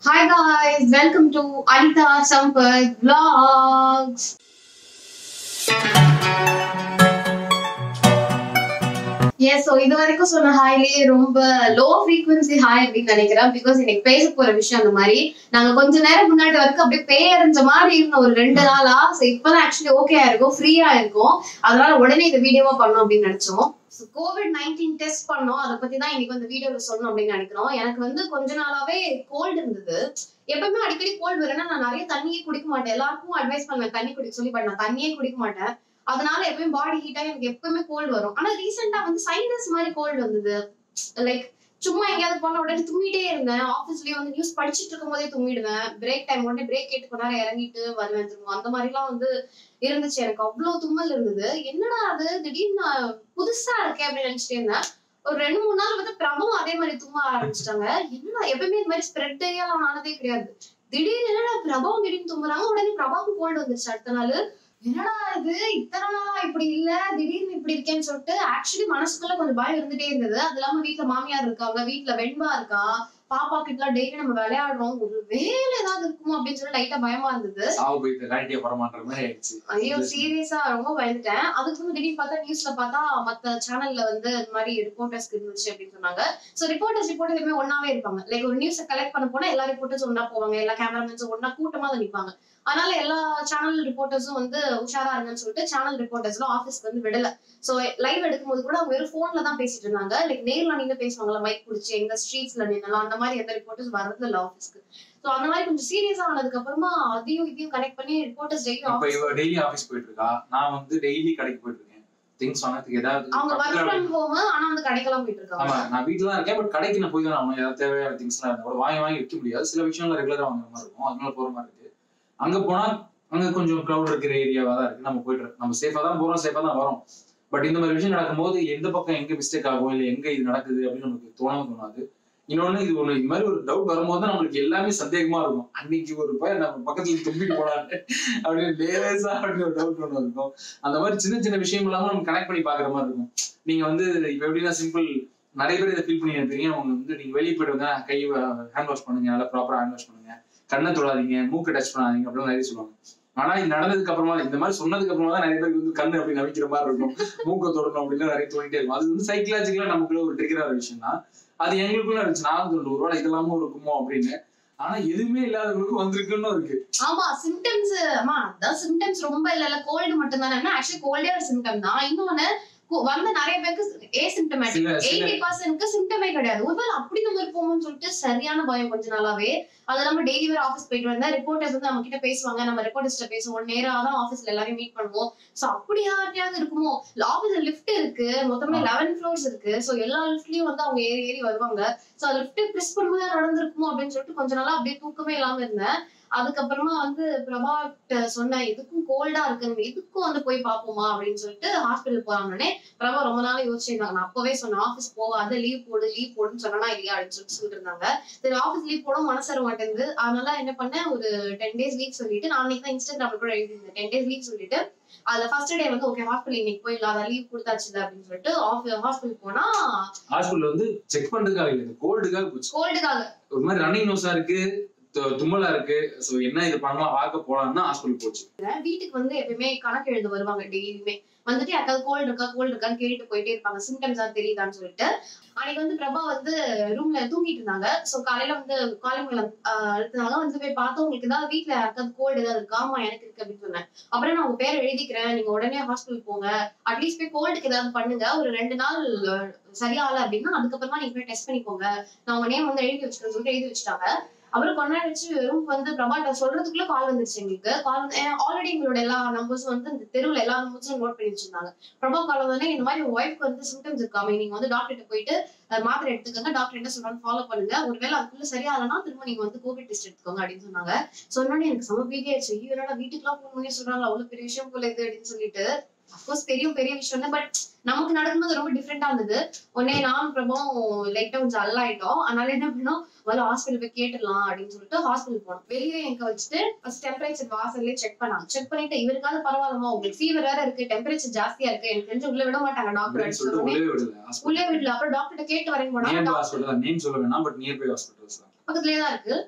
Hi guys, welcome to Anita Sampath Vlogs. Yes so இது வரைக்கும் சொன்ன ஹாய்லயே ரொம்ப லோ ஃப்ரீக்வன்சி ஹாய் அப்படின்னு நினைக்கிறேன் பிகாஸ் இன்னைக்கு பேச போற விஷயம் அந்த மாதிரி நாங்க கொஞ்ச நேரம் முன்னாடி வரைக்கும் அப்படியே பேயறிஞ்ச மாதிரி இருந்த ஒரு ரெண்டு நாளா ஸோ இப்பதான் ஆக்சுவலி ஓகே ஆயிருக்கும் ஃப்ரீயா இருக்கும் அதனால உடனே இந்த வீடியோவா பண்ணோம் அப்படின்னு நினைச்சோம் ஸோ கோவிட் நைன்டீன் டெஸ்ட் பண்ணோம் அதை பத்தி தான் இன்னைக்கு வந்து வீடியோல சொல்லணும் அப்படின்னு நினைக்கிறோம் எனக்கு வந்து கொஞ்ச நாளாவே கோல்டு இருந்தது எப்பவுமே அடிக்கடி கோல்டு வரும்னா நான் நிறைய தண்ணியே குடிக்க மாட்டேன் எல்லாருக்கும் அட்வைஸ் பண்ணுவேன் தண்ணி குடிக்க சொல்லி பட் நான் தண்ணியே குடிக்க மாட்டேன் அதனால எப்பயும் பாடி ஹீட் ஆகி எனக்கு எப்பவுமே கோல்டு வரும் ஆனா ரீசெண்டா வந்து சைனஸ் மாதிரி கோல்டு வந்தது லைக் சும்மா எங்கேயாவது போன உடனே தும்மிட்டே இருந்தேன் ஆஃபீஸ்லயே வந்து நியூஸ் படிச்சுட்டு இருக்கும் போதே தும்மிடுவேன் பிரேக் டைம் உடனே பிரேக் கேட்டு கொஞ்ச நேரம் இறங்கிட்டு வருவேன் திரும்ப அந்த மாதிரி எல்லாம் வந்து இருந்துச்சு எனக்கு அவ்வளவு தும்மல் இருந்தது என்னடா அது திடீர்னு நான் புதுசா இருக்கேன் அப்படின்னு நினைச்சிட்டே இருந்தேன் ஒரு ரெண்டு மூணு நாள் வந்து பிரபலம் அதே மாதிரி தும்ம ஆரம்பிச்சிட்டாங்க என்னடா எப்பவுமே இந்த மாதிரி ஸ்ப்ரெட் எல்லாம் ஆனதே கிடையாது திடீர்னு என்னடா பிரபாவம் திடீர்னு தும்புறாங்க உடனே பிரபாவுக்கு கோல்டு வந்துருச்சு அடுத்த நாள் என்னடா இது இத்தனை நாளா இப்படி இல்ல திடீர்னு இப்படி இருக்கேன்னு சொல்லிட்டு ஆக்சுவலி மனசுக்குள்ள கொஞ்சம் பயம் இருந்துட்டே இருந்தது அது இல்லாம வீட்டுல மாமியார் இருக்காங்க வீட்டுல வெண்பா இருக்கா பாப்பா கிட்ட டெய்லி நம்ம விளையாடுறோம் ஒரு வேலை ஏதாவது இருக்குமோ அப்படின்னு சொல்லி லைட்டா பயமா இருந்தது சாவு போய் கரெக்டியா படமான்ற மாதிரி ஆயிடுச்சு ஐயோ சீரியஸா ரொம்ப பயந்துட்டேன் அதுக்கு வந்து திடீர்னு பார்த்தா நியூஸ்ல பார்த்தா மத்த சேனல்ல வந்து இந்த மாதிரி ரிப்போர்ட்டர்ஸ்க்கு இருந்துச்சு அப்படின்னு சொன்னாங்க சோ ரிப்போர்ட்டர்ஸ் ரிப்போர்ட்டர் எப்பவுமே ஒன்னாவே இருப்பாங்க லைக் ஒரு நியூஸ் கலெக்ட் பண்ண போனா எல்லா ரிப்போர்ட்டர்ஸ் ஒன்னா போவாங்க எல்லா கேமராமேன்ஸும் ஒன்னா கூட்டமா தான் நிப்பாங்க அதனால எல்லா சேனல் ரிப்போர்ட்டர்ஸும் வந்து உஷாரா இருங்கன்னு சொல்லிட்டு சேனல் ரிப்போர்ட்டர்ஸ்லாம் ஆஃபீஸ்க்கு வந்து விடல சோ லைவ் எடுக்கும்போது கூட அவங்க வெறும் போன்ல தான் பேசிட்டு இருந்தாங்க லைக் நேர்ல நின்று பேசுவாங்கல்ல மைக் பிடிச்சி எங்க ஸ்ட்ரீட்ஸ்ல நின்னலாம் அந்த மாதிரி எந்த ரிப்போர்ட்டர்ஸ் வரது இல்ல ஆஃபீஸ்க்கு சோ அந்த மாதிரி கொஞ்சம் சீரியஸா ஆனதுக்கு அப்புறமா அதையும் இதையும் கனெக்ட் பண்ணி ரிப்போர்ட்டர்ஸ் டெய்லி இப்ப இவ டெய்லி ஆபீஸ் போயிட்டு இருக்கா நான் வந்து டெய்லி கடைக்கு போயிட்டு இருக்கேன் திங்ஸ் வாங்கறதுக்கு ஏதாவது அவங்க ஒர்க் பக்கத்துல ஃப்ரம் ஹோம் ஆனா வந்து கடைக்கெல்லாம் போயிட்டு இருக்காங்க ஆமா நான் வீட்டுல தான் இருக்கேன் பட் கடைக்கு நான் போய் தான் ஆகணும் ஏதாவது தேவையான திங்ஸ் எல்லாம் இருந்தா கூட வாங்கி வாங்கி விற்க முடியாது சில விஷயம்லாம் ரெகுலரா வாங்குற மாதிரி இருக்கும் அதனால போற மாதிரி இருக்கு அங்க போனா அங்க கொஞ்சம் க்ரௌட் இருக்கிற ஏரியாவா தான் இருக்கு நம்ம போயிட்டு இருக்கோம். நம்ம சேஃபா தான் போறோம் சேஃபா தான் வரோம் பட் இந்த மாதிரி விஷயம் நடக்கும்போது எந்த பக்கம் எங்க மிஸ்டேக் ஆகும் இல்ல எங்க இது நடக்குது அப்படின்னு நமக்கு தோணவும் தோணாது இன்னொன்னு இது ஒண்ணு இது மாதிரி ஒரு டவுட் வரும்போது தான் நம்மளுக்கு எல்லாமே சந்தேகமா இருக்கும் அன்னைக்கு ஒரு பையன் நம்ம பக்கத்துல தும்பிட்டு போனாரு அப்படின்னு லேசா அப்படின்னு ஒரு டவுட் ஒண்ணு இருக்கும் அந்த மாதிரி சின்ன சின்ன விஷயம் இல்லாம நம்ம கனெக்ட் பண்ணி பாக்குற மாதிரி இருக்கும் நீங்க வந்து இப்ப எப்படின்னா சிம்பிள் நிறைய பேர் இதை ஃபீல் பண்ணி இருப்பீங்க அவங்க வந்து நீங்க வெளியே போயிட்டு வந்தா கை ஹேண்ட் வாஷ் பண்ணுங்க நல்லா ப்ராப்பரா ஹேண்ட் வாஷ் பண்ணுங்க கண்ணை தொடாதீங்க மூக்கை டச் பண்ணாதீங்க அப்படின்னு நிறைய சொல்லுவாங்க ஆனா இது நடந்ததுக்கு அப்புறமா இந்த மாதிரி சொன்னதுக்கு அப்புறமா தான் நிறைய பேருக்கு வந்து கண்ணு அப்படி நவிக்கிற மாதிரி இருக்கும் மூக்கை தொடணும் அப்படின்னு நிறைய தோணிட்டே இருக்கும் அது வந்து சைக்கலாஜிக்கலா நமக்குள்ள ஒரு ட்ரிகர் ஆகிற விஷயம் தான் அது எங்களுக்குள்ள இருந்துச்சு நான் தோண்டு ஒருவேளை இதெல்லாமும் இருக்குமோ அப்படின்னு ஆனா எதுவுமே இல்லாதவங்களுக்கும் வந்திருக்குன்னு இருக்கு ஆமா சிம்டம்ஸ் ஆமா அதான் சிம்டம்ஸ் ரொம்ப இல்ல கோல்டு மட்டும் தானே ஆக்சுவலி கோல்டே ஒரு சிம்டம் தான் இன்னொன்னு கு- வந்த நிறைய பேருக்கு ஏ சிம்டமேட்டிக் சில சில எயிட்டி பர்சன்ட்க்கு சிம்டமே கிடையாது ஒருவேளை அப்படி நம்ம இருப்போம்னு சொல்லிட்டு சரியான பயம் கொஞ்ச நாளாவே அது இல்லாம டெய்லி வேற ஆஃபீஸ் போயிட்டு வந்தா ரிப்போர்ட்டர்ஸ் வந்து நம்ம கிட்ட பேசுவாங்க நம்ம ரிப்போர்ட்டர்ஸ்ட்ட பேசுவோம் நேரா தான் ஆஃபீஸ்ல எல்லாரையும் மீட் பண்ணுவோம் சோ அப்படி யார்ட்டையாவது இருக்குமோ ஆஃபீஸ்ல லிஃப்ட் இருக்கு மொத்தமே லெவன் ஃப்ளோர்ஸ் இருக்கு சோ எல்லா லிஃப்ட்லயும் வந்து அவங்க ஏறி ஏறி வருவாங்க சோ லிஃப்ட் பிரஸ் பண்ணும்போது நடந்திருக்குமோ அப்படின்னு சொல்லிட்டு கொஞ்ச நாளா அப்படியே தூக்கமே இல்லாம இருந்தேன் அதுக்கப்புறமா வந்து பிரபாட்ட சொன்னேன் இதுக்கும் கோல்டா இருக்கு நம்ம இதுக்கும் வந்து போய் பாப்போமா அப்படின்னு சொல்லிட்டு ஹாஸ்பிட்டல் போறாங்கன்னே பிரபா ரொம்ப நாள் யோசிச்சிருந்தாங்க நான் அப்பவே சொன்னேன் ஆஃபீஸ் போகாத லீவ் போடு லீவ் போடுன்னு சொன்னா இல்லையா அப்படின்னு சொல்லிட்டு சொல்லிட்டு இருந்தாங்க சரி ஆஃபீஸ் லீவ் போட மனசு வர மாட்டேங்குது அதனால என்ன பண்ணேன் ஒரு டென் டேஸ் லீவ் சொல்லிட்டு நான் அன்னைக்கு தான் இன்ஸ்டாகிராம்ல கூட எழுதியிருந்தேன் டென் டேஸ் லீவ் சொல்லிட்டு அதுல ஃபர்ஸ்ட் டே வந்து ஓகே ஹாஸ்பிட்டல் இன்னைக்கு போயிடலாம் அதான் லீவ் கொடுத்தாச்சு அப்படின்னு சொல்லிட்டு ஹாஸ்பிட்டல் போனா ஹாஸ்பிட்டல் வந்து செக் பண்றதுக்காக இல்லை இந்த கோல்டுக்காக போச்சு கோல்டுக்காக ஒரு மாதிரி ரன்னிங் நோஸா இருக்கு து- தும்மலா இருக்கு சோ என்ன இது பண்ணலாம் பார்க்க போலாம்னா ஹாஸ்பிட்டல் போச்சு வீட்டுக்கு வந்து எப்பயுமே கணக்கு எழுத வருவாங்க டெய்லியுமே வந்துட்டு யாருக்காவது கோல்டு இருக்கா கோல்டு இருக்கான்னு கேட்டுட்டு போயிட்டே இருப்பாங்க சிம்டம்ஸ் தான் தெரியுதான்னு சொல்லிட்டு அன்னைக்கு வந்து பிரபா வந்து ரூம்ல தூங்கிட்டு இருந்தாங்க சோ காலையில வந்து காலிங் அழுத்தினாங்க வந்து போய் பார்த்தா உங்களுக்கு ஏதாவது வீட்ல யாருக்காவது கோல்டு ஏதாவது இருக்கா ஆமா எனக்கு இருக்கு அப்படின்னு சொன்னேன் அப்புறம் நான் உங்க பேரை எழுதிக்கிறேன் நீங்க உடனே ஹாஸ்பிட்டல் போங்க அட்லீஸ்ட் போய் கோல்டுக்கு ஏதாவது பண்ணுங்க ஒரு ரெண்டு நாள் அஹ், சரியாகல அப்படின்னா அதுக்கப்புறமா நீங்க போய் டெஸ்ட் பண்ணிக்கோங்க நான் உங்க நேம் வந்து எழுதி வச்சுக்கிறேன்னு சொல்லிட்டு எழுதி வச்சுட்டாங்க அப்புறம் கொஞ்ச நேரம் வச்சு ரூம் வந்து பிரபாட்ட சொல்றதுக்குள்ள கால் வந்துருச்சு எங்களுக்கு கால் வந்து ஆல்ரெடி எங்களோட எல்லா நம்பர்ஸும் வந்து இந்த தெருவுல எல்லா நம்பர்ஸும் நோட் பண்ணி வச்சிருந்தாங்க பிரபா கால் வந்தோடனே இந்த மாதிரி ஒய்ஃப்க்கு வந்து சிம்டம்ஸ் இருக்காம நீங்க வந்து டாக்டர் கிட்ட போயிட்டு அஹ், மாத்திரை எடுத்துக்கோங்க டாக்டர் என்ன சொல்றாங்க ஃபாலோ பண்ணுங்க ஒருவேளை அதுக்குள்ள சரியாகலன்னா திரும்ப நீங்க வந்து கோவிட் டெஸ்ட் எடுத்துக்கோங்க அப்படின்னு சொன்னாங்க சொன்னோடனே எனக்கு செம பீதி ஆயிடுச்சு ஐயோ என்னடா வீட்டுக்குலாம் ஃபோன் பண்ணி சொல்றாங்க அவ்வளவு பெரிய விஷயம் போல இது அப்படின்னு சொல்லிட்டு அஃப்கோர்ஸ் பெரிய பெரிய விஷயம் தான் பட் நமக்கு நடக்கும்போது ரொம்ப டிஃப்ரெண்டா இருந்தது உடனே நானும் பிரபம் லைட்டா கொஞ்சம் அல்லாயிட்டோம் அதனால என்ன பண்ணோம் முதல்ல ஹாஸ்பிட்டல் போய் கேட்டுடலாம் அப்படின்னு சொல்லிட்டு ஹாஸ்பிட்டல் போனோம் வெளியே எங்க வச்சுட்டு ஃபர்ஸ்ட் டெம்பரேச்சர் வாசல்லே செக் பண்ணாங்க செக் பண்ணிட்டு இவருக்காவது பரவாயில்லமா உங்களுக்கு ஃபீவர் வேற இருக்கு டெம்பரேச்சர் ஜாஸ்தியா இருக்கு எனக்கு தெரிஞ்சு உள்ள விட மாட்டாங்க டாக்டர் அப்படின்னு சொல்லிட்டு உடனே உள்ளே விடல உள்ளே ஹாஸ்பிட்டல் விடல அப்புறம் டாக்டர் கேட்டு வரேன் போனா நியர்பை ஹாஸ்பிட்டல் தான் நேம் சொல்ல வேணாம் பட் நியர்பை ஹாஸ்பிட்டல்ஸ் தான் பக்கத்துலயே தான் இருக்கு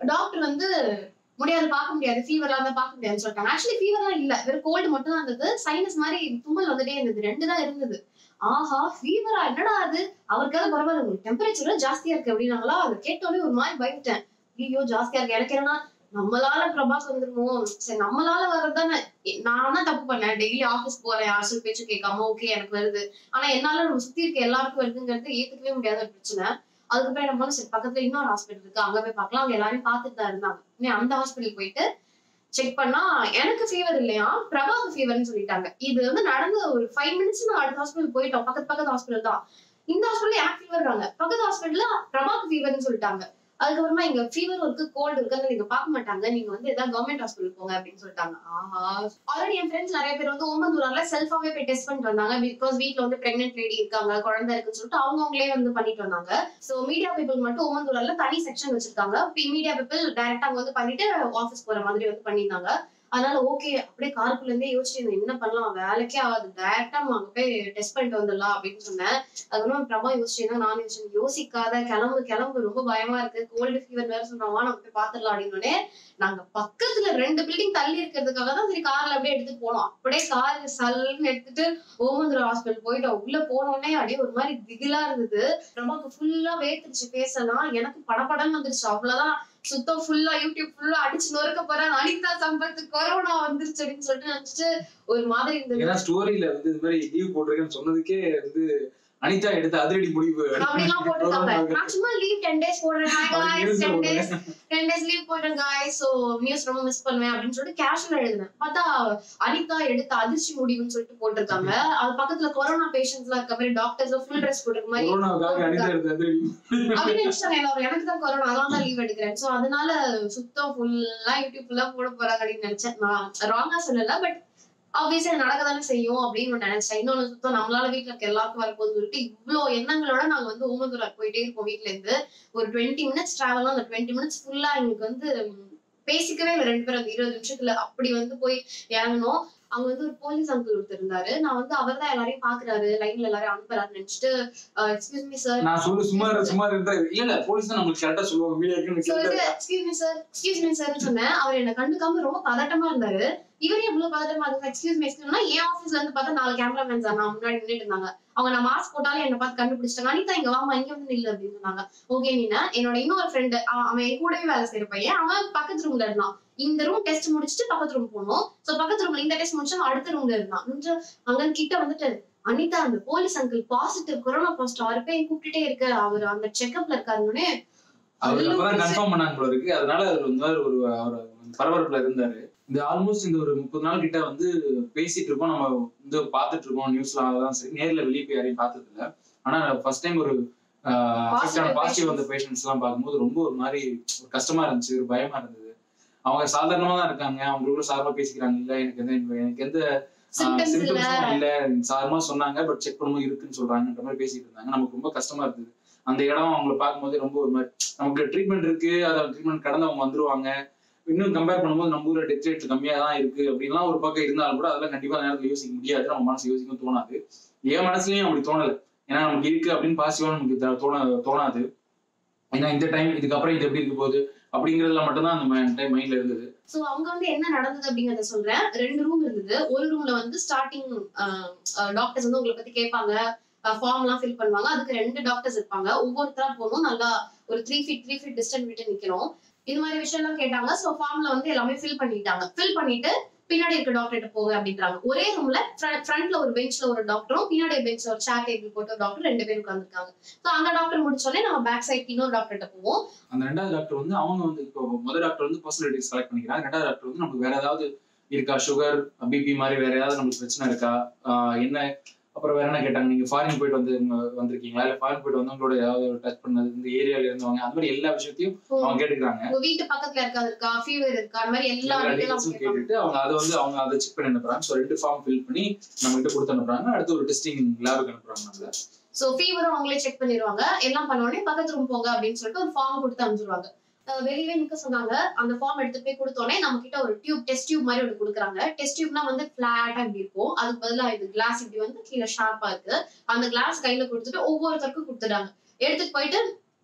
டாக்டர் வந்து முடியாது பார்க்க முடியாது ஃபீவர்லாம் தான் பார்க்க முடியாதுன்னு சொல்லிட்டாங்க ஆக்சுவலி ஃபீவர்லாம் இல்ல வெறும் கோல்டு மட்டும் தான் இருந்தது சைனஸ் மாதிரி தும்மல் வந்துட்டே இருந்தது ரெண்டு தான் இருந்தது ஆஹா ஃபீவரா என்னடா அது அவருக்காவது பரவாயில்ல உங்களுக்கு டெம்பரேச்சர் ஜாஸ்தியா இருக்கு அப்படின்னாங்களா அதை கேட்டோடனே ஒரு மாதிரி பயந்துட்டேன் ஐயோ ஜாஸ்தியா இருக்கு எனக்கு என்னன்னா நம்மளால பிரபாஸ் வந்துருமோ சரி நம்மளால வர்றதுதானே நான் தான் தப்பு பண்ணேன் டெய்லி ஆபீஸ் போறேன் யார் சொல் பேச்சு கேட்காம ஓகே எனக்கு வருது ஆனா என்னால நம்ம சுத்தி இருக்க எல்லாருக்கும் வருதுங்கிறது ஏத்துக்கவே முடியாத ஒரு பிரச்சனை அதுக்கப்புறம் என்ன பண்ணோம் சரி பக்கத்துல இன்னொரு ஹாஸ்பிட்டல் இருக்கு அங்க போய் பார்க்கலாம் அவங்க எல்லாரையும் பார்த்துட்டு தான் இருந்தாங்க நீ அந்த ஹாஸ்பிட்டல் போயிட்டு செக் பண்ணா எனக்கு ஃபீவர் இல்லையா பிரபாக்கு ஃபீவர்னு சொல்லிட்டாங்க இது வந்து நடந்து ஒரு ஃபைவ் மினிட்ஸ் நான் அடுத்த ஹாஸ்பிட்டல் போயிட்டோம் பக்கத்து பக்கத்து ஹாஸ்பிட்டல் தான் இந்த ஹாஸ்பிட்டல் எனக்கு ஃபீவர்றாங்க பக்கத்து ஹாஸ்பிட்டல்ல பிரபாக்கு ஃபீவர்னு சொல்லிட்டாங்க அதுக்கப்புறமா இங்க ஃபீவர் இருக்கு கோல்டு இருக்கு நீங்க பார்க்க மாட்டாங்க நீங்க வந்து ஏதாவது கவர்மெண்ட் ஹாஸ்பிட்டல் போங்க அப்படின்னு சொல்லிட்டாங்க ஆஹா ஆல்ரெடி என் ஃப்ரெண்ட்ஸ் நிறைய பேர் வந்து ஓமந்தூரால செல்ஃபாவே போய் டெஸ்ட் பண்ணிட்டு வந்தாங்க பிகாஸ் வீட்ல வந்து பிரெக்னென்ட் லேடி இருக்காங்க குழந்தை இருக்குன்னு சொல்லிட்டு அவங்க அவங்களே வந்து பண்ணிட்டு வந்தாங்க சோ மீடியா பீப்புள் மட்டும் ஓமந்தூரால தனி செக்ஷன் வச்சிருக்காங்க மீடியா பீப்புள் டைரக்டா அங்க வந்து பண்ணிட்டு ஆஃபீஸ் போற மாதிரி வந்து பண்ணியிருந்தாங்க அதனால ஓகே அப்படியே காருக்குள்ள இருந்தே யோசிச்சு இருந்தேன், என்ன பண்ணலாம் வேலைக்கே ஆகாது டேரக்டா நம்ம அங்க போய் டெஸ்ட் பண்ணிட்டு வந்துடலாம் அப்படின்னு சொன்னேன் அதுக்கப்புறம் பிரபா யோசிச்சேன்னா நான் யோசிச்சேன் யோசிக்காத கிளம்பு கிளம்பு ரொம்ப பயமா இருக்கு கோல்டு ஃபீவர் வேற சொல்றாங்க நம்ம போய் பாத்துடலாம் அப்படின்னு நாங்க பக்கத்துல ரெண்டு பில்டிங் தள்ளி இருக்கிறதுக்காக தான் சரி கார்ல அப்படியே எடுத்துட்டு போனோம் அப்படியே கார் சல்லுன்னு எடுத்துட்டு ஓமந்துரா ஹாஸ்பிட்டல் போயிட்டோம் உள்ள போனோடனே அப்படியே ஒரு மாதிரி திகிலா இருந்தது பிரபாக்கு ஃபுல்லா வேத்துருச்சு பேசலாம் எனக்கு படபடன்னு வந்துருச்சு அவ்வளவுதான் சுத்தம் ஃபுல்லா யூடியூப் ஃபுல்லா அடிச்சு நொறுக்க போறேன் அனிதா சம்பத் கொரோனா வந்துருச்சு அப்படின்னு சொல்லிட்டு நினைச்சிட்டு ஒரு மாதிரி இருந்தது ஏன்னா ஸ்டோரியில வந்து இது மாதிரி லீவ் போட்டிருக்கேன்னு சொன்னதுக்கே வந்து அனிதா எடுத்த அதிரடி முடிவு அப்படிலாம் போட்டுருக்காங்க கொரோனா நான் சும்மா லீவ் டென் டேஸ் போடுறேன் அவருக்கு news டென் போடுறேன். டேஸ் டென் டேஸ் லீவ் போட்டேன் காய் சோ நியூஸ் ரொம்ப மிஸ் பண்ணுவேன் அப்படின்னு சொல்லிட்டு கேஷுவல் எழுதினேன் பார்த்தா அனிதா எடுத்த அதிர்ச்சி முடிவுன்னு சொல்லிட்டு போட்டிருக்காங்க அது பக்கத்துல கொரோனா பேஷண்ட்ஸ் எல்லாம் இருக்க மாதிரி டாக்டர்ஸ் ஃபுல் ட்ரெஸ் போட்டிருக்க மாதிரி கொரோனாவுக்காக அனிதா எடுத்த அதிரடி அப்படின்னு நினைச்சாங்க எல்லாரும் எனக்கு தான் கொரோனா அதனால தான் லீவ் எடுக்கிறேன் சோ அதனால சுத்தம் ஃபுல்லா யூடியூப் ஃபுல்லா போட போறாங்க அப்படின்னு நினைச்சேன் நான் ராங்கா சொல்லல பட் ஆப்வியஸா நடக்க தானே செய்யும் அப்படின்னு நான் நினைச்சேன் இன்னொன்னு சுத்தம் நம்மளால வீட்டுல இருக்க எல்லாருக்கும் வரப்போகுதுன்னு சொல்லிட்டு இவ்ளோ எண்ணங்களோட நாங்க வந்து ஓமந்தூரா போயிட்டே இருப்போம் வீட்ல இருந்து ஒரு டுவெண்ட்டி மினிட்ஸ் டிராவல் அந்த டுவெண்ட்டி மினிட்ஸ் ஃபுல்லா எங்களுக்கு வந்து ம், பேசிக்கவே இல்லை ரெண்டு பேரும் அந்த இருபது நிமிஷத்துல அப்படி வந்து போய் இறங்கணும் அங்க வந்து ஒரு போலீஸ் அங்கிள் ஒருத்தர் இருந்தாரு நான் வந்து அவர் தான் எல்லாரையும் பாக்குறாரு லைன்ல எல்லாரையும் அனுப்புறாருன்னு நினைச்சிட்டு எக்ஸ்கியூஸ் மீ சார் நான் சொல்லு சும்மா இரு, சும்மா இருந்தா இல்ல இல்ல போலீஸ் தான் நம்மளுக்கு கரெக்டா சொல்லுவாங்க மீடியாக்கு சொல்லிட்டு excuse me sir excuse me சார்னு சொன்னேன் அவர் என்ன கண்டுக்காம ரொம்ப பதட்டமா இருந்தாரு இவரே எவ்வளவு பதட்டமா இருந்தாங்க எக்ஸ்கியூஸ் மீ எக்ஸ்கியூஸ்னா என் ஆபீஸ்ல இருந்து பார்த்தா நாலு கேமராமேன்ஸ் நான் முன்னாடி நின்னுட்டு இருந்தாங்க அவங்க நான் மாஸ்க் போட்டாலும் என்ன பார்த்து கண்டுபிடிச்சிட்டாங்க அனிதா இங்க வாமா இங்க வந்து நில்லு அப்படின்னு சொன்னாங்க ஓகே நீனா என்னோட இன்னொரு ஃப்ரெண்டு அவன் என் கூடவே வேலை செய்யற பையன் அவன் பக்கத்து ரூம்ல இருந்தான் இந்த ரூம் டெஸ்ட் முடிச்சுட்டு பக்கத்து ரூம் போனோம் சோ பக்கத்து ரூம்ல இந்த டெஸ்ட் முடிச்சு அவன் அடுத்த ரூம்ல இருந்தான் நின்று அங்க கிட்ட வந்துட்டு அனிதா அந்த police uncle positive corona positive அவர் போய் கூப்பிட்டுட்டே இருக்க அவர் அந்த செக்அப்ல இருக்காருன்னு அவருக்கு அப்பதான் கன்ஃபார்ம் பண்ணாங்க போல இருக்கு அதனால அவர் வந்து ஒரு அவர் பரபரப்புல இருந்தாரு இந்த ஆல்மோஸ்ட் இந்த ஒரு முப்பது நாள் கிட்ட வந்து பேசிட்டு இருக்கோம் நம்ம வந்து பாத்துட்டு இருக்கோம் நியூஸ்ல அதான் சரி நேர்ல வெளியே போய் யாரையும் பார்த்தது இல்ல ஆனா ஃபர்ஸ்ட் டைம் ஒரு Positive பாசிட்டிவ் வந்த பேஷண்ட்ஸ் எல்லாம் பார்க்கும்போது ரொம்ப ஒரு மாதிரி ஒரு கஷ்டமா இருந்துச்சு ஒரு பயமா இருந்தது அவங்க சாதாரணமா தான் இருக்காங்க அவங்களுக்குள்ள சார்பா பேசிக்கிறாங்க இல்ல எனக்கு எந்த எனக்கு எந்த சிம்டம்ஸ் இல்ல சிம்டம்ஸும் இல்ல சாதாரணமா சொன்னாங்க பட் செக் பண்ணும்போது இருக்குன்னு சொல்றாங்கன்ற மாதிரி பேசிட்டு இருந்தாங்க நமக்கு ரொம்ப கஷ்டமா இருந்தது அந்த இடம் அவங்களை பார்க்கும்போது ரொம்ப ஒரு மாதிரி நமக்கு ட்ரீட்மெண்ட் இருக்கு அதை ட்ரீட்மெண்ட் கடந்து அவங்க வந்துருவாங்க இன்னும் கம்பேர் பண்ணும்போது நம்ம ஊர்ல டெத் ரேட் கம்மியா தான் இருக்கு அப்படின்லாம் ஒரு பக்கம் இருந்தாலும் கூட அதெல்லாம் கண்டிப்பா அந்த நேரத்துல யோசிக்க முடியாது நம்ம மனசு யோசிக்க தோணாது என் மனசுலயும் அப்படி தோணல ஏன்னா நமக்கு இருக்கு அப்படின்னு பாசிட்டிவா நமக்கு த- தோண தோணாது ஏன்னா இந்த டைம் இதுக்கப்புறம் இது எப்படி இருக்க போகுது அப்படிங்கறதுல மட்டும்தான் அந்த டைம் மைண்ட்ல இருந்தது சோ அவங்க வந்து என்ன நடந்தது அப்படிங்கறத சொல்றேன் ரெண்டு ரூம் இருந்தது ஒரு ரூம்ல வந்து ஸ்டார்டிங் டாக்டர்ஸ் வந்து உங்களை பத்தி கேட்பாங்க ஃபார்ம் எல்லாம் ஃபில் பண்ணுவாங்க அதுக்கு ரெண்டு டாக்டர்ஸ் இருப்பாங்க ஒவ்வொருத்தரா போகணும் நல்லா ஒரு three feet three feet distance விட்டு நிக்கணும் இது மாதிரி விஷயம் எல்லாம் கேட்டாங்க சோ ஃபார்ம்ல வந்து எல்லாமே ஃபில் பண்ணிட்டாங்க ஃபில் பண்ணிட்டு பின்னாடி இருக்க டாக்டர்கிட்ட போங்க அப்படின்றாங்க ஒரே ரூம்ல ஃப்ரண்ட்ல ஒரு பெஞ்ச்ல ஒரு டாக்டரும் பின்னாடி பெஞ்ச்ல ஒரு சேர் டேபிள் போட்டு ஒரு டாக்டர் ரெண்டு பேரும் உட்காந்துருக்காங்க சோ அந்த டாக்டர் முடிச்சோடனே நம்ம பேக் சைட் இன்னொரு டாக்டர்கிட்ட போவோம் அந்த ரெண்டாவது டாக்டர் வந்து அவங்க வந்து இப்போ முதல் டாக்டர் வந்து பர்சனாலிட்டி செலக்ட் பண்ணிக்கிறாங்க ரெண்டாவது டாக்டர் வந்து நமக்கு வேற ஏதாவது இருக்கா சுகர் பிபி மாதிரி வேற ஏதாவது நமக்கு பிரச்சனை இருக்கா ஆஹ் என்ன அப்புறம் வேற என்ன கேட்டாங்க நீங்க ஃபாரின் போயிட்டு வந்து வந்திருக்கீங்களா இல்ல ஃபாரின் போயிட்டு வந்து உங்களோட ஏதாவது டச் பண்ணது இந்த ஏரியால இருந்தவங்க அந்த மாதிரி எல்லா விஷயத்தையும் அவங்க கேட்டுக்கிறாங்க உங்க வீட்டு பக்கத்துல இருக்காது இருக்கா ஃபீவர் இருக்கா அந்த மாதிரி எல்லா எல்லா டீட்டெயிலும் டீடைல்ஸும் கேட்பாங்க கேட்டுட்டு அவங்க அதை வந்து அவங்க அதை செக் பண்ணி அனுப்புறாங்க ஸோ ரெண்டு ஃபார்ம் ஃபில் பண்ணி நம்ம கிட்ட கொடுத்து அனுப்புறாங்க அடுத்து ஒரு டெஸ்டிங் லேபுக்கு அனுப்புறாங்க நம்மள சோ ஃபீவரும் அவங்களே செக் பண்ணிடுவாங்க எல்லாம் பண்ண உடனே பக்கத்து ரூம் போங்க அப்படின்னு சொல்லிட்டு ஒரு ஃபார்ம் கொடுத்து அனுப்பிச்சிருவாங்க அஹ் வெளியவே நிக்க சொன்னாங்க அந்த ஃபார்ம் எடுத்து போய் கொடுத்தோடனே நம்ம கிட்ட ஒரு டியூப் டெஸ்ட் டியூப் மாதிரி ஒன்று கொடுக்குறாங்க டெஸ்ட் டியூப்னா வந்து பிளாட்டா இப்படி இருக்கும் அதுக்கு பதிலா இது கிளாஸ் இப்படி வந்து கீழே ஷார்ப்பா இருக்கு அந்த கிளாஸ் கையில கொடுத்துட்டு ஒவ்வொருத்தருக்கும் கொடுத்துட்டாங்க எடுத்துட்டு போயிட்டு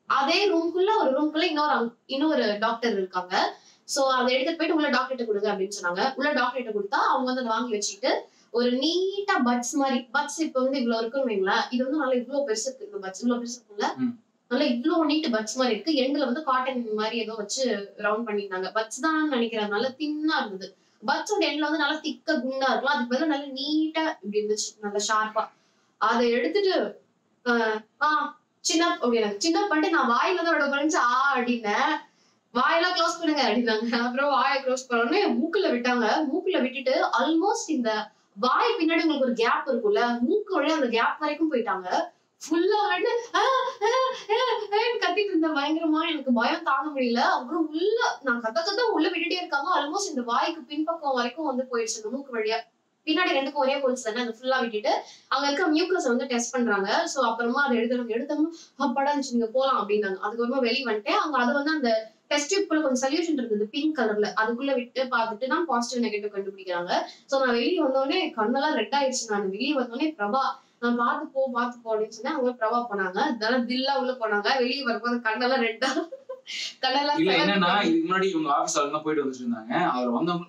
அதே ரூம்குள்ள ஒரு ரூம்குள்ள இன்னொரு அங்க- இன்னொரு டாக்டர் இருக்காங்க சோ அதை எடுத்துட்டு போயிட்டு உள்ள டாக்டர்கிட்ட கொடுங்க அப்படின்னு சொன்னாங்க உள்ள டாக்டர்கிட்ட கொடுத்தா அவங்க வந்து அதை வாங்கி வச்சுக்கிட்டு ஒரு நீட்டா பட்ஸ் மாதிரி பட்ஸ் இப்ப வந்து இவ்வளவு இருக்குன்னு வைங்களேன் இது வந்து நல்லா இவ்வளவு பெருசு இருக்கு இந்த பட்ஸ் இவ்வளவு பெருசு இருக்குல்ல ம். நல்லா இவ்வளவு நீட் பட்ஸ் மாதிரி இருக்கு எண்ட்ல வந்து காட்டன் மாதிரி ஏதோ வச்சு ரவுண்ட் பண்ணிருந்தாங்க பட்ஸ் தான் நினைக்கிறேன் நல்லா தின்னா இருந்தது பட்ஸோட எண்ட்ல வந்து நல்லா திக்க குண்டா இருக்கும் அதுக்கு பதிலா நல்லா நீட்டா இப்படி இருந்துச்சு நல்லா ஷார்ப்பா அதை எடுத்துட்டு ஆஹ் ஆஹ் சின்ன அப்படின்னா சின்ன பண்ணிட்டு நான் வாயில தான் விட போறேன்னு ஆ அப்படின்னேன் வாயெல்லாம் க்ளோஸ் பண்ணுங்க அப்படின்னாங்க அப்புறம் வாயை க்ளோஸ் பண்ணோடனே மூக்குல விட்டாங்க மூக்குல விட்டுட்டு ஆல்மோஸ்ட் இந்த வாய் பின்னாடி உங்களுக்கு ஒரு கேப் இருக்கும்ல மூக்கு வழியா அந்த கேப் வரைக்கும் போயிட்டாங்க ஃபுல்லா வந்து ஆ, ஆ, ஆ, ஆன்னு கத்திட்டு இருந்தேன் பயங்கரமா எனக்கு பயம் தாங்க முடியல அப்புறம் உள்ள நான் கத்த கத்த உள்ள விட்டுட்டே இருக்காங்க ஆல்மோஸ்ட் இந்த வாய்க்கு பின்பக்கம் வரைக்கும் வந்து போயிடுச்சு இந்த மூக்கு வழியா பின்னாடி ரெண்டுக்கும் ஒரே ஹோல்ஸ் தானே அதை ஃபுல்லா விட்டுட்டு அங்க இருக்க மியூக்கஸ் வந்து டெஸ்ட் பண்றாங்க சோ அப்புறமா அதை எடுத்துட்டு எடுத்தோம் அப்பாடா இருந்துச்சு நீங்க போலாம் அப்படின்னாங்க அதுக்கப்புறமா வெளிய வந்துட்டேன் அங்க அது வந்து அந்த டெஸ்ட் டியூப்குள்ள கொஞ்சம் சொல்யூஷன் இருந்தது பிங்க் கலர்ல அதுக்குள்ள விட்டு பார்த்துட்டு தான் பாசிட்டிவ் நெகட்டிவ் கண்டுபிடிக்கிறாங்க சோ நான் வெளியே வந்தோடனே கண்ணெல்லாம் ரெட் ஆயிடுச்சு நான் வெளியே வந்தோடனே பிரபா நான் பார்த்து போ பார்த்து போ அப்படின்னு சொன்னேன் அவங்க பிரபா போனாங்க அதனால தில்லா உள்ள போனாங்க வெளியே வரும்போது கண்ணெல்லாம் ரெட்டா கண்ணெல்லாம் இல்ல சிவந்து என்னன்னா போச்சு. இதுக்கு முன்னாடி இவங்க ஆபீஸ் ஆளுங்க போயிட்டு வந்துட்டு இருந்தாங்க அவர் வந்தவங்க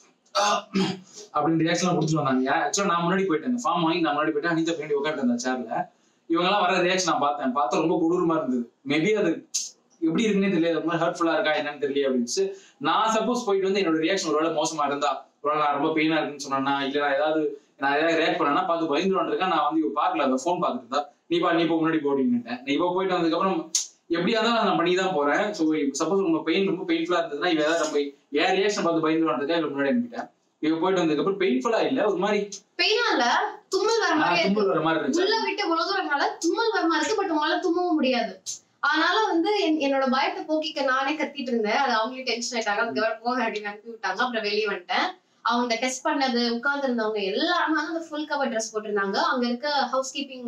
அப்படின்னு ரியாக்ஷன் கொடுத்துட்டு வந்தாங்க ஆக்சுவலா நான் முன்னாடி போயிட்டேன் ஃபார்ம் வாங்கி நான் முன்னாடி போயிட்டு அனிதா பின்னாடி உட்காந்து இருந்தேன் சேர்ல இவங்க எல்லாம் வர ரியாக்ஷன் நான் பார்த்தேன் பார்த்தா ரொம்ப கொடூரமா இருந்தது மேபி அது எப்படி இருக்குன்னே தெரியல ரொம்ப ஹர்ட்ஃபுல்லா இருக்கா என்னன்னு தெரியல அப்படின்னு நான் சப்போஸ் போயிட்டு வந்து என்னோட ரியாக்ஷன் ஒருவேளை மோசமா இருந்தா ஒருவேளை நான் ரொம்ப பெயினா இருக்குன்னு சொன்னா இல்ல நான் ஏதாவது நான் ஏதாவது ரியாக்ட் பண்ணேன்னா பார்த்து பயந்துருவான் இருக்கேன் நான் வந்து இவ பார்க்கல அந்த ஃபோன் பார்த்துட்டு இருந்தா நீ பா நீ போ முன்னாடி போட்டிங்கன்ட்டேன் நீ இப்போ போயிட்டு வந்ததுக்கு அப்புறம் எப்படியா இருந்தாலும் நான் பண்ணி தான் போறேன் ஸோ சப்போஸ் உங்க பெயின் ரொம்ப பெயின்ஃபுல்லா இருந்ததுன்னா இவ ஏதாவது நம்ம ஏன் ரியாக்ஷன் பார்த்து பயந்துருவான்றதுக்காக இவ முன்னாடி அனுப்பிட்டேன் இவ போயிட்டு வந்ததுக்கு அப்புறம் பெயின்ஃபுல்லா இல்ல ஒரு மாதிரி பெயினா இல்ல தும்மல் வர மாதிரி நான் இருக்கு தும்பல் வர மாதிரி இருந்துச்சு உள்ள விட்டு இவ்வளவு தூரம்னால தும்மல் வர மாதிரி இருக்கு பட் உங்களால தும்மவும் முடியாது அதனால வந்து என்- என்னோட பயத்தை போக்கிக்க நானே கத்திட்டு இருந்தேன் அது அவங்களே டென்ஷன் ஆயிட்டாங்க அதுக்கப்புறம் போக அப்படின்னு அனுப்பி விட்டாங்க அப்புறம் வெளியே வந்துட்டேன் அவங்க டெஸ்ட் பண்ணது உட்கார்ந்து இருந்தவங்க எல்லாருமே வந்து அந்த ஃபுல் கவர் ட்ரெஸ் போட்டிருந்தாங்க அங்க இருக்க ஹவுஸ் கீப்பிங்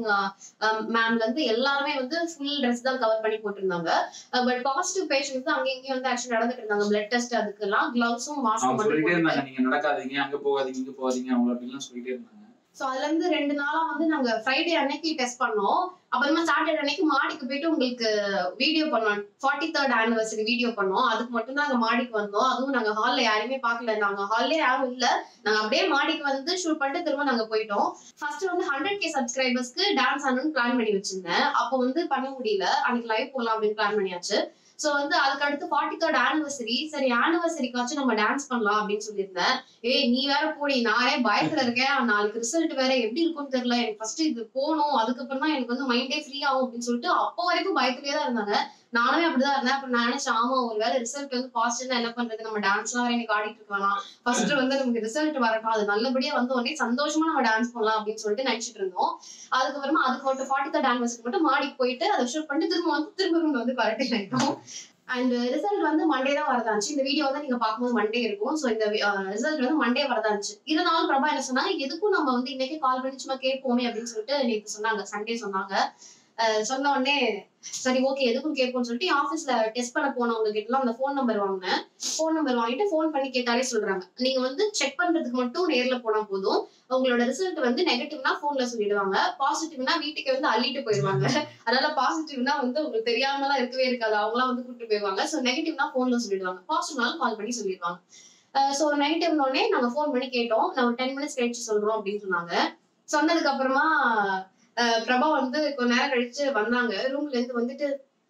மேம்ல இருந்து எல்லாருமே வந்து ஃபுல் ட்ரெஸ் தான் கவர் பண்ணி போட்டிருந்தாங்க பட் பாசிட்டிவ் பேஷண்ட்ஸ் தான் அங்கேயும் இங்கேயும் வந்து ஆக்சுவலி நடந்துட்டு இருந்தாங்க பிளட் டெஸ்ட் அதுக்கெல்லாம் கிளவுஸும் மாஸ்க் அவங்க மட்டும் சொல்லிட்டே போட்டு இருந்தாங்க நீங்க நடக்காதீங்க அங்க போகாதீங்க இங்க போகாதீங்க அவங்க அப்படின்லாம் சொல்லிட்டே இருந்தாங்க சோ அதுல இருந்து ரெண்டு நாளா வந்து நாங்க ஃப்ரைடே அன்னைக்கு டெஸ்ட் பண்ணோம் அப்புறமா சாட்டர்டே அன்னைக்கு மாடிக்கு போயிட்டு உங்களுக்கு வீடியோ பண்ணோம் ஃபார்ட்டி தேர்ட் ஆனிவர்சரி வீடியோ பண்ணோம் அதுக்கு மட்டும் தான் நாங்க மாடிக்கு வந்தோம் அதுவும் நாங்க ஹால்ல யாருமே பார்க்கல நாங்க ஹால்லே யாரும் இல்ல நாங்க அப்படியே மாடிக்கு வந்து ஷூட் பண்ணிட்டு திரும்ப நாங்க போயிட்டோம் ஃபர்ஸ்ட் வந்து ஹண்ட்ரட் கே சப்ஸ்கிரைபர்ஸ்க்கு டான்ஸ் ஆடணும்னு பிளான் பண்ணி வச்சிருந்தேன் அப்போ வந்து பண்ண முடியல அன்னைக்கு லைவ் போகலாம் அப்படின்னு பிளான் பண்ணியாச்சு சோ வந்து அதுக்கு அடுத்து ஃபார்ட்டி தேர்ட் ஆனிவர்சரி சரி ஆனிவர்சரிக்காச்சும் நம்ம டான்ஸ் பண்ணலாம் அப்படின்னு சொல்லியிருந்தேன் ஏய் நீ வேற போடி நானே பயத்துல இருக்கேன் நாளைக்கு ரிசல்ட் வேற எப்படி இருக்கும்னு தெரியல எனக்கு ஃபர்ஸ்ட் இது போகணும் அதுக்கப்புறம் தான் எனக்கு வந்து மைண்டே ஃப்ரீ ஆகும் அப்படின்னு சொல்லிட்டு அப்போ வரைக்கும் பயத்திலேயே தான் இருந்தாங்க நானுமே அப்படிதான் இருந்தேன் அப்புறம் நான் நினைச்சேன் ஆமா ஒருவேளை ரிசல்ட் வந்து பாசிட்டிவ் என்ன பண்றது நம்ம டான்ஸ்லாம் வேற இன்னைக்கு ஆடிட்டு இருக்கலாம் ஃபர்ஸ்ட் வந்து நமக்கு ரிசல்ட் வரட்டும் அது நல்லபடியா வந்த உடனே சந்தோஷமா நம்ம டான்ஸ் பண்ணலாம் அப்படின்னு சொல்லிட்டு நினைச்சிட்டு இருந்தோம் அதுக்கப்புறமா அதுக்கு மட்டும் ஃபார்ட்டி தேர்ட் ஆனிவர்சரி மட்டும் மாடிக்கு போயிட்டு அதை ஷூட் பண்ணிட்டு திரும்ப வந்து திரும்ப room ல வந்து குவாரண்டைன் ஆயிட்டோம் அண்ட் ரிசல்ட் வந்து மண்டே தான் வரதாச்சு இந்த வீடியோ வந்து நீங்க பார்க்கும்போது மண்டே இருக்கும் ஸோ இந்த ரிசல்ட் வந்து மண்டே வரதாச்சு இருந்தாலும் பிரபா என்ன சொன்னாங்க எதுக்கும் நம்ம வந்து இன்னைக்கு கால் பண்ணி சும்மா கேட்போமே அப்படின்னு சொல்லிட்டு நேற்று சொன்னாங்க சண்டே சொன்னாங்க அஹ் சொன்ன உடனே சரி ஓகே எதுக்கும் கேட்போம்னு சொல்லிட்டு ஆஃபீஸ்ல டெஸ்ட் பண்ண போனவங்க கிட்டலாம் அந்த ஃபோன் நம்பர் வாங்கினேன் ஃபோன் நம்பர் வாங்கிட்டு ஃபோன் பண்ணி கேட்டாலே சொல்றாங்க நீங்க வந்து செக் பண்றதுக்கு மட்டும் நேர்ல போனா போதும் உங்களோட ரிசல்ட் வந்து நெகட்டிவ்னா போன்ல சொல்லிடுவாங்க பாசிட்டிவ்னா வீட்டுக்கு வந்து அள்ளிட்டு போயிடுவாங்க அதனால பாசிட்டிவ்னா வந்து உங்களுக்கு தெரியாமலாம் இருக்கவே இருக்காது அவங்களாம் வந்து கூப்பிட்டு போயிடுவாங்க ஸோ நெகட்டிவ்னா போன்ல சொல்லிடுவாங்க பாசிட்டிவ்னாலும் கால் பண்ணி சொல்லிடுவாங்க ஸோ நெகட்டிவ்னோடனே நாங்க ஃபோன் பண்ணி கேட்டோம் நான் டென் மினிட்ஸ் கழிச்சு சொல்றோம் அப்படின்னு சொன்னாங்க சொன்னதுக்கு அப்புறமா அஹ், பிரபா வந்து கொஞ்ச நேரம் கழிச்சு வந்தாங்க ரூம்ல இருந்து வந்துட்டு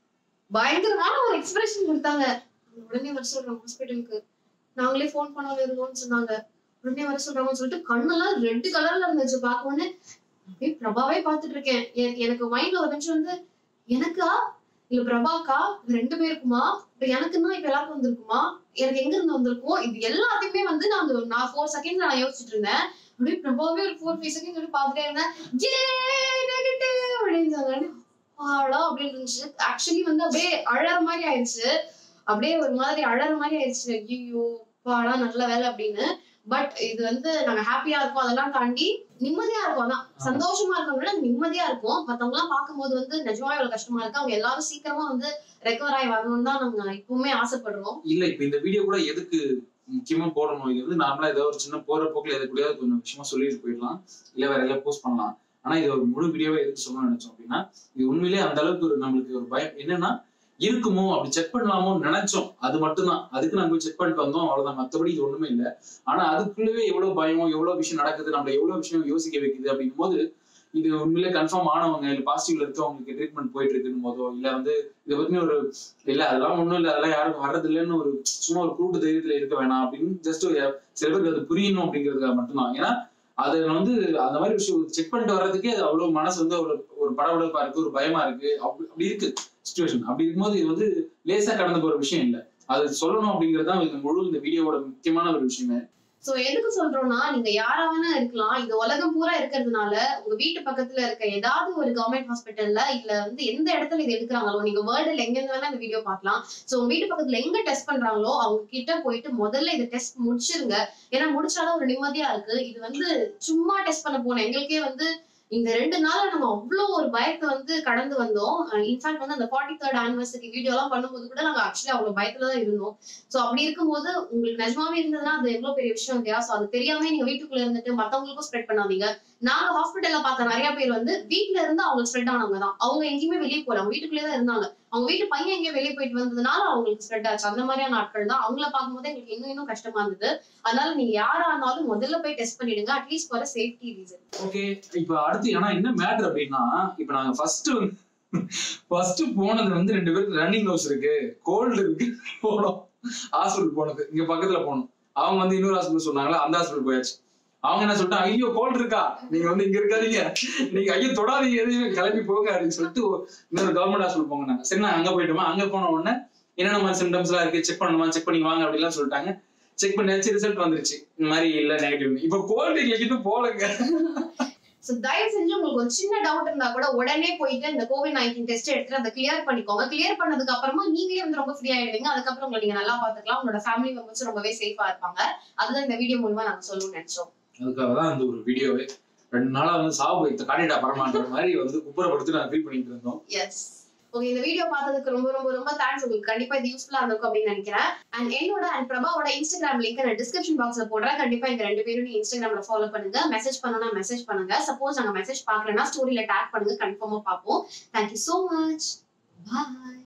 பயங்கரமான ஒரு எக்ஸ்பிரஷன் கொடுத்தாங்க உடனே வர சொல்றோம் ஹாஸ்பிட்டலுக்கு நாங்களே ஃபோன் பண்ணாம இருந்தோம்னு சொன்னாங்க உடனே வர சொல்றாங்கன்னு சொல்லிட்டு கண்ணெல்லாம் ரெட் கலர்ல இருந்துச்சு பார்க்க உடனே அப்படியே பிரபாவே பார்த்துட்டு இருக்கேன் எ- எனக்கு மைண்ட்ல ஒரு நிமிஷம் வந்து எனக்கா இல்ல பிரபாக்கா இது ரெண்டு பேருக்குமா இப்ப எனக்குன்னா இப்ப எல்லாருக்கும் வந்திருக்குமா எனக்கு எங்க இருந்து வந்திருக்கும் இது எல்லாத்தையுமே வந்து நான் அந்த நான் ஃபோர் செகண்ட் நான் யோசிச்சுட்டு இருந்தேன் அப்படியே பிரபாவே ஒரு ஃபோர் ஃபைவ் செகண்ட் சொல்லி பார்த்துட்டே இருந்தேன் ஜே நெகட்டிவ் அப்படின்னு சொன்னாங்க ஆடா அப்படின்னு இருந்துச்சு ஆக்சுவலி வந்து அப்படியே அழற மாதிரி ஆயிடுச்சு அப்படியே ஒரு மாதிரி அழற மாதிரி ஆயிடுச்சு ஐயோ பாடா நல்ல வேலை அப்படின்னு பட் இது வந்து நாங்க ஹாப்பியா இருக்கோம் அதெல்லாம் தாண்டி நிம்மதியா இருக்கும் அதான் சந்தோஷமா இருக்கவங்க விட நிம்மதியா இருக்கும் மத்தவங்க எல்லாம் பார்க்கும்போது வந்து நிஜமா இவ்வளவு கஷ்டமா இருக்கு அவங்க எல்லாரும் சீக்கிரமா வந்து ரெக்கவர் ஆகி வரணும்னு தான் நாங்க இப்பவுமே ஆசைப்படுறோம் இல்ல இப்ப இந்த வீடியோ கூட எதுக்கு முக்கியமா போடணும் இது வந்து நார்மலா ஏதோ ஒரு சின்ன போற போக்குல எது கூட கொஞ்சம் விஷயமா சொல்லிட்டு போயிடலாம் இல்ல வேற எல்லாம் போஸ்ட் பண்ணலாம் ஆனா இது ஒரு முழு வீடியோவை எதுக்கு சொல்லணும்னு நினைச்சோம் அப்படின்னா இது உண்மையிலேயே அந்த அளவுக்கு ஒரு நம்மளுக்கு ஒரு பயம் என்னன்னா இருக்குமோ அப்படி செக் பண்ணலாமோ நினைச்சோம் அது மட்டும்தான் அதுக்கு நாங்க போய் செக் பண்ணிட்டு வந்தோம் அவ்வளவுதான் மத்தபடி இது ஒண்ணுமே இல்லை ஆனா அதுக்குள்ளவே எவ்வளவு பயம் எவ்வளவு விஷயம் நடக்குது நம்மள எவ்வளவு விஷயம் யோசிக்க வைக்குது அப்படின்னும் போது இது உண்மையிலே கன்ஃபார்ம் ஆனவங்க இல்ல பாசிட்டிவ்ல இருக்கவங்களுக்கு ட்ரீட்மெண்ட் போயிட்டு இருக்குன்னு போதோ இல்ல வந்து இதை பத்தி ஒரு இல்ல அதெல்லாம் ஒண்ணும் இல்ல அதெல்லாம் யாரும் வர்றது இல்லைன்னு ஒரு சும்மா ஒரு கூட்டு தைரியத்துல இருக்க வேணாம் அப்படின்னு ஜஸ்ட் சில பேருக்கு அது புரியணும் அப்படிங்கிறதுக்காக மட்டும்தான் ஏன்னா அது வந்து அந்த மாதிரி விஷயம் செக் பண்ணிட்டு வர்றதுக்கே அது அவ்வளவு மனசு வந்து ஒரு ஒரு படபடப்பா இருக்கு ஒரு பயமா இருக்கு அப்படி அப்படி இருக்கு சுச்சுவேஷன் அப்படி இருக்கும்போது இது வந்து லேசா கடந்து போற விஷயம் இல்ல அது சொல்லணும் அப்படிங்கிறது தான் இந்த முழு இந்த வீடியோவோட முக்கியமான ஒரு விஷயமே சோ எதுக்கு சொல்றோம்னா நீங்க யாராவனா இருக்கலாம் இது உலகம் பூரா இருக்கிறதுனால உங்க வீட்டு பக்கத்துல இருக்க ஏதாவது ஒரு கவர்மெண்ட் ஹாஸ்பிட்டல்ல இல்ல வந்து எந்த இடத்துல இது எடுக்கிறாங்களோ நீங்க வேர்ல்டுல எங்க இருந்து வேணா இந்த வீடியோ பார்க்கலாம் சோ உங்க வீட்டு பக்கத்துல எங்க டெஸ்ட் பண்றாங்களோ அவங்க கிட்ட போயிட்டு முதல்ல இந்த டெஸ்ட் முடிச்சிருங்க ஏன்னா முடிச்சாதான் ஒரு நிம்மதியா இருக்கு இது வந்து சும்மா டெஸ்ட் பண்ண போனோம் எங்களுக்கே வந்து இந்த ரெண்டு நாள்ல நம்ம அவ்வளோ ஒரு பயத்தை வந்து கடந்து வந்தோம் இன்ஃபேக்ட் வந்து அந்த ஃபார்ட்டி தேர்ட் ஆனிவர்சரி வீடியோ எல்லாம் பண்ணும்போது கூட நாங்க ஆக்சுவலி அவ்வளவு பயத்துல தான் இருந்தோம் சோ அப்படி இருக்கும்போது உங்களுக்கு நிஜமாவே இருந்ததுன்னா அது எவ்வளவு பெரிய விஷயம் இல்லையா சோ அது தெரியாம நீங்க வீட்டுக்குள்ள இருந்துட்டு மத்தவங்களுக்கும் ஸ்ப்ரெட் பண்ணாதீங்க நாங்க ஹாஸ்பிட்டல்ல பார்த்த நிறைய பேர் வந்து வீட்ல இருந்து அவங்களுக்கு ஸ்ப்ரெட் ஆனவங்க தான் அவங்க எங்கேயுமே வெளியே போல அவங்க வீட்டுக்குள்ளே தான் இருந்தாங்க அவங்க வீட்டு பையன் எங்கேயோ வெளியே போயிட்டு வந்ததுனால அவங்களுக்கு ஸ்ப்ரெட் ஆச்சு அந்த மாதிரியான ஆட்கள் தான் அவங்கள பார்க்கும்போது எங்களுக்கு இன்னும் இன்னும் கஷ்டமா இருந்தது அதனால நீங்க யாரா இருந்தாலும் முதல்ல போய் டெஸ்ட் பண்ணிடுங்க at least for safety reason okay இப்ப அடுத்து ஆனா என்ன மேட்டர் அப்படின்னா இப்ப நாங்க ஃபர்ஸ்ட் வந்து ஃபர்ஸ்ட் போனது வந்து ரெண்டு பேருக்கு ரன்னிங் நோஸ் இருக்கு கோல்டு இருக்கு போனோம் ஹாஸ்பிட்டல் போனது இங்க பக்கத்துல போனோம் அவங்க வந்து இன்னொரு ஹாஸ்பிட்டல் சொன்னாங்களா அந்த ஹாஸ்பிட்டல் போயாச்சு அவங்க என்ன சொல்லிட்டாங்க ஐயோ கோல்டு இருக்கா நீங்க வந்து இங்க இருக்காதீங்க நீங்க ஐயோ தொடாதீங்க எதுவுமே கிளம்பி போங்க அப்படின்னு சொல்லிட்டு இன்னொரு கவர்மெண்ட் ஹாஸ்பிட்டல் போங்க நாங்க சரி நான் அங்க போயிட்டோமா அங்க போன உடனே என்னென்ன மாதிரி சிம்டம்ஸ் எல்லாம் இருக்கு செக் பண்ணணுமா செக் பண்ணி வாங்க அப்படிலாம் சொல்லிட்டாங்க செக் பண்ணியாச்சு ரிசல்ட் வந்துருச்சு இந்த மாதிரி இல்ல நெகட்டிவ் இப்ப கோல்டு எங்களுக்கு இன்னும் போலங்க சோ தயவு செஞ்சு உங்களுக்கு ஒரு சின்ன டவுட் இருந்தா கூட உடனே போயிட்டு இந்த கோவிட் நைன்டீன் டெஸ்ட் எடுத்துட்டு அதை கிளியர் பண்ணிக்கோங்க கிளியர் பண்ணதுக்கு அப்புறமா நீங்களே வந்து ரொம்ப ஃப்ரீ ஆயிடுவீங்க அதுக்கப்புறம் உங்களை நீங்க நல்லா பாத்துக்கலாம் உங்களோட ஃபேமிலி மெம்பர்ஸ் ரொம்பவே சேஃபா இருப்பாங்க அதுதான் இந்த வீடியோ மூலமா நாங்க சொல்லணும்னு நினைச்சோம் அதுக்காக தான் இந்த ஒரு வீடியோவே ரெண்டு நாளா வந்து சாவு வைத்த காட்டிடா பரமான்ற மாதிரி வந்து குப்புறப்படுத்தி நான் ஃபீல் பண்ணிட்டு இருந்தோம் எஸ் ஓகே இந்த வீடியோ பார்த்ததுக்கு ரொம்ப ரொம்ப ரொம்ப தேங்க்ஸ் உங்களுக்கு கண்டிப்பா இது யூஸ்ஃபுல்லா இருந்திருக்கும் அப்படின்னு நினைக்கிறேன் அண்ட் என்னோட அண்ட் பிரபாவோட இன்ஸ்டாகிராம் லிங்க் நான் டிஸ்கிரிப்ஷன் பாக்ஸ்ல போடுறேன் கண்டிப்பா இந்த ரெண்டு பேரும் நீங்க இன்ஸ்டாகிராம்ல ஃபாலோ பண்ணுங்க மெசேஜ் பண்ணணும்னா மெசேஜ் பண்ணுங்க சப்போஸ் நாங்க மெசேஜ் பார்க்கலன்னா ஸ்டோரியில டேக் பண்ணுங்க கன்ஃபார்மா பார்ப்போம் தேங்க்யூ சோ மச் பாய்